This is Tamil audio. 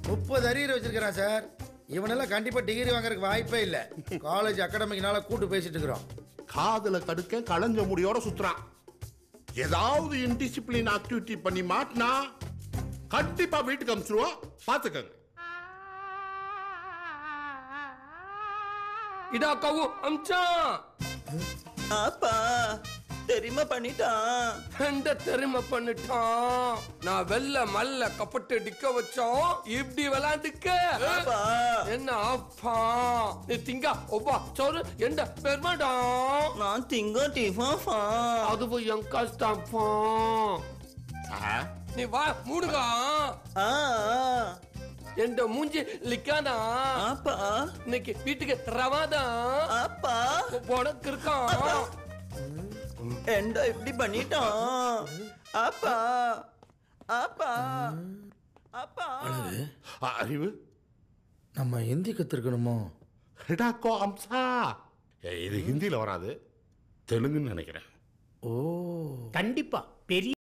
முப்பது அரியர் வச்சிருக்கிறான் சார் இவனெல்லாம் கண்டிப்பா டிகிரி வாங்குறதுக்கு வாய்ப்பே இல்லை காலேஜ் அகாடமிக்னால கூட்டு பேசிட்டு இருக்கிறோம் காதுல கடுக்க களைஞ்ச முடியோட சுத்துறான் ஏதாவது இன்டிசிப்ளின் ஆக்டிவிட்டி பண்ணி மாட்டினா கண்டிப்பா வீட்டுக்கு அனுப்பிச்சிருவோம் பாத்துக்கங்க இதா கவு அம்சான் ஆப்பா தெரியுமா பண்ணிட்டான் எந்த தெரிமை பண்ணிட்டான் நான் வெள்ள மல்ல கப்பட்டு டிக்க வச்சோம் இப்படி விளாண்டுக்க அப்பா. என்ன அப்பா நீ திங்க ஒப்பா சொல்லு எந்த பெருமாடா நான் திங்க டிஃபாஃபா அதுவும் என் கஷ்டப்பா ஆ, நீ வா மூடுகா ஆ எந்த மூஞ்சி லிக்காதா ஆப்பா இன்னைக்கு வீட்டுக்கு ரவாதா ஆப்பா உனக்கு இருக்கான் என்ன இப்படி பண்ணிட்டான் ஆப்பா ஆப்பா ஆப்பா அறிவு நம்ம ஹிந்தி கத்துருக்கணுமோ ஹிடாக்கோ அம்சா ஏய், இது ஹிந்தியில வராது தெலுங்குன்னு நினைக்கிறேன் ஓ கண்டிப்பா பெரிய